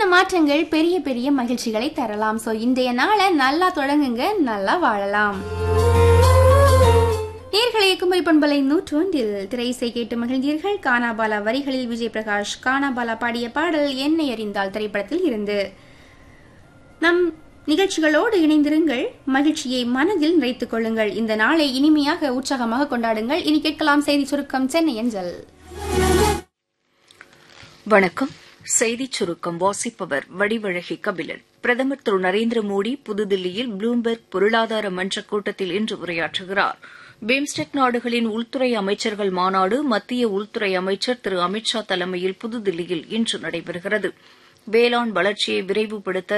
சின்ன மாற்றங்கள் பெரிய பெரிய மகிழ்ச்சிகளை தரலாம் சோ இன்றைய நாளை நல்லா தொடங்குங்க நல்லா வாழலாம் நேர்களை கும்பை பண்பலை நூற்றொன்றில் திரைசை கேட்டு மகிழ்ந்தீர்கள் கானாபாலா வரிகளில் விஜய் பிரகாஷ் கானாபாலா பாடிய பாடல் என்னை அறிந்தால் திரைப்படத்தில் இருந்து நம் நிகழ்ச்சிகளோடு இணைந்திருங்கள் மகிழ்ச்சியை மனதில் நிறைத்துக் கொள்ளுங்கள் இந்த நாளை இனிமையாக உற்சாகமாக கொண்டாடுங்கள் இனி கேட்கலாம் செய்தி சுருக்கம் சென்னை அஞ்சல் வணக்கம் செய்திச் சுருக்கம் வாசிப்பவர் வடிவழகி கபிலன் பிரதமர் திரு நரேந்திர மோடி புதுதில்லியில் ப்ளூம்பெர்க் பொருளாதார மன்ற கூட்டத்தில் இன்று உரையாற்றுகிறார் பிம்ஸ்டெக் நாடுகளின் உள்துறை அமைச்சர்கள் மாநாடு மத்திய உள்துறை அமைச்சர் திரு அமித் ஷா தலைமையில் புதுதில்லியில் இன்று நடைபெறுகிறது வேளாண் வளர்ச்சியை விரைவுபடுத்த